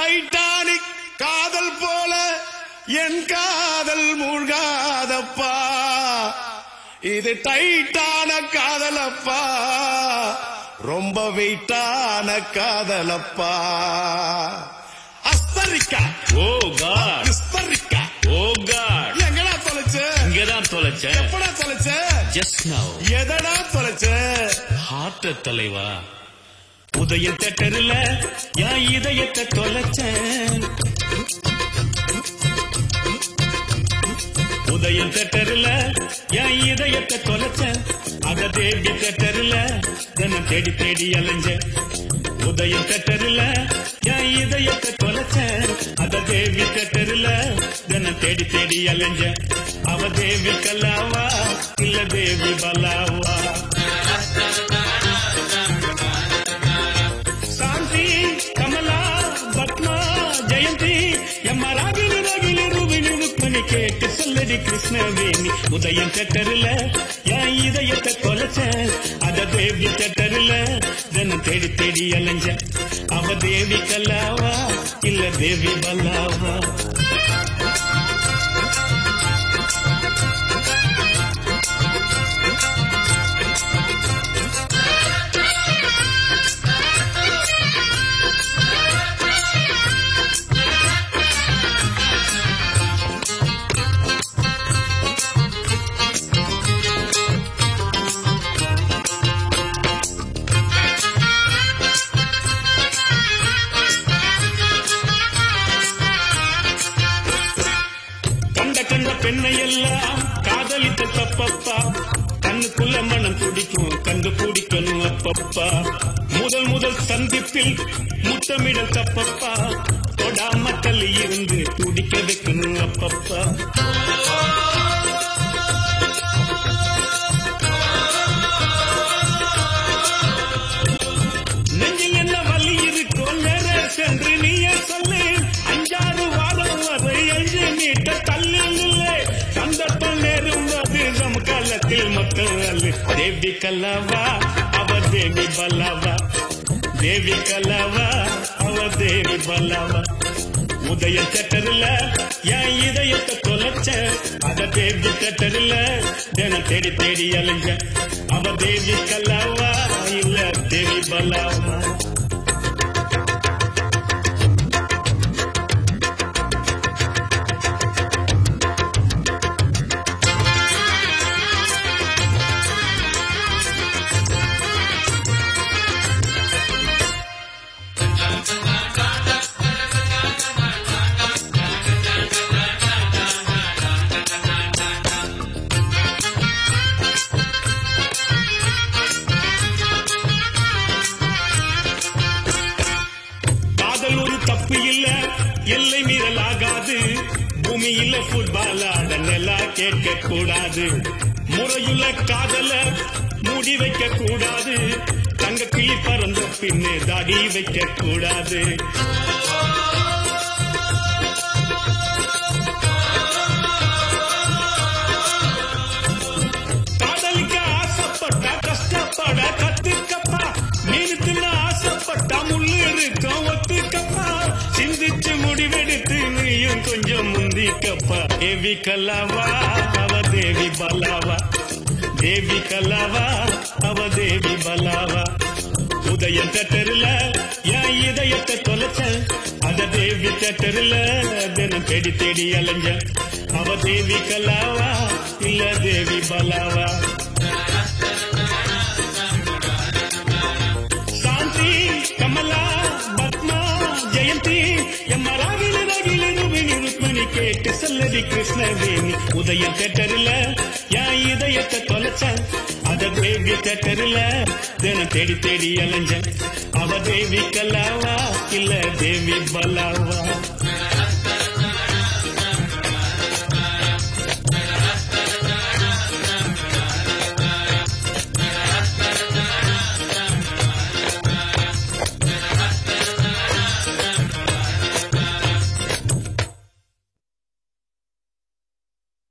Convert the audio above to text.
Titanic காதல் போல என் காதல் மூழ்காதப்பா இது டைட்டான காதலப்பா ரொம்ப வெயிட்டான காதலப்பா அஸ்தரிக்கா ஓ காட் விஸ்தரிக்கா ஓ காட் எங்கடா தொலைச்ச இங்கதான் தொலைச்ச எப்படா தொலைச்ச ஜஸ்ட் நவ் எதடா தொலைச்ச ஹார்ட் தலைவா உதயம் தட்டருல என் இதயத்தை தொலைச்சேன் உதயம் தட்டருல என் இதயத்தை தொலைச்சேன் அத தேடி தட்டருல தினம் தேடி தேடி அலைஞ்சேன் உதயம் தட்டருல என் இதயத்தை தொலைச்சேன் அத தேவி தட்டருல தினம் தேடி தேடி அலைஞ்சேன் அவ தேவி கல்லாவா இல்ல தேவி பலாவா శాంతి కమలా పద్మ జయంతి ఎమ్మ రాగిని రగిలి రూபினி ருக்மணி கேட்டு சொல்லடி கிருஷ்ணவேணி உதயம் தட்டருல என் இதயத்தை தொலைச்ச அத தேவி தட்டருல தினம் தேடி தேடி அலைஞ்ச அவ தேவி கல்லாவா இல்ல தேவி பல்லாவா கண்ட கண்ட பெண்ணை எல்லாம் காதலித்த தப்பப்பா கண்ணுக்குள்ள மனம் துடிக்கும் கண்டு பிடிக்கணும் அப்பப்பா முதல் முதல் சந்திப்பில் முத்தமிடல் தப்பப்பா தொடாம தள்ளி இருந்து துடிக்க வைக்கணும் அப்பப்பா நெஞ்சில் என்ன வலி இருக்கோ நேர சென்று நீயே சொல்லு அஞ்சாறு வாரம் வரை அஞ்சு மீட்ட தள்ளி இல்லை சந்தர்ப்பம் நேரும் அது நம் காலத்தில் மக்கள் அல்ல தேவி கல்லாவா அவ தேவி பல்லாவா தேவி கல்லாவா அவ தேவி பல்லாவா உதய தட்டருல என் இதயத்தை தொலைச்ச அத தேவி தட்டருல தினம் தேடி தேடி அலைஞ்ச அவ தேவி கல்லாவா இல்ல தேவி பல்லாவா காதல் ஒரு தப்பு இல்ல எல்லை மீறல் ஆகாது பூமியில ஃபுட்பால் ஆட நெல்லா கேட்க கூடாது முறையுள்ள காதல மூடி வைக்க கூடாது தங்க கிளி பறந்த பின்னே தாடி வைக்க கூடாது காதலிக்க ஆசைப்பட்டா கஷ்டப்பட கத்துக்கப்பா மீன் தின்ன ஆசைப்பட்டா முள்ளு இருக்கும் ஒத்துக்கப்பா சிந்திச்சு முடிவெடுத்து நீயும் கொஞ்சம் முந்திக்கப்பா தேவி கல்லாவா அவ தேவி பலாவா தேவி கல்லாவா அவ தேவி பலாவா உதயம் தட்டருல என் இதயத்தை தொலைச்ச அத தேவி தட்டருல தினம் தேடி தேடி அலைஞ்ச அவ தேவி கல்லாவா இல்ல தேவி பலாவா శాంతి కమలా పద్మ జయంతి ఎమ్మ రాగిలి రగిలి రువిని ருக்மணி கேட்டு சொல்லடி கிருஷ்ணவேணி உதயம் தேட்டரில் என் இதயத்தை தொலைச்ச அத தேவி தேட்டரில் தினம் தேடி தேடி அலைஞ்ச அவ தேவி கல்லாவா இல்ல தேவி பலாவா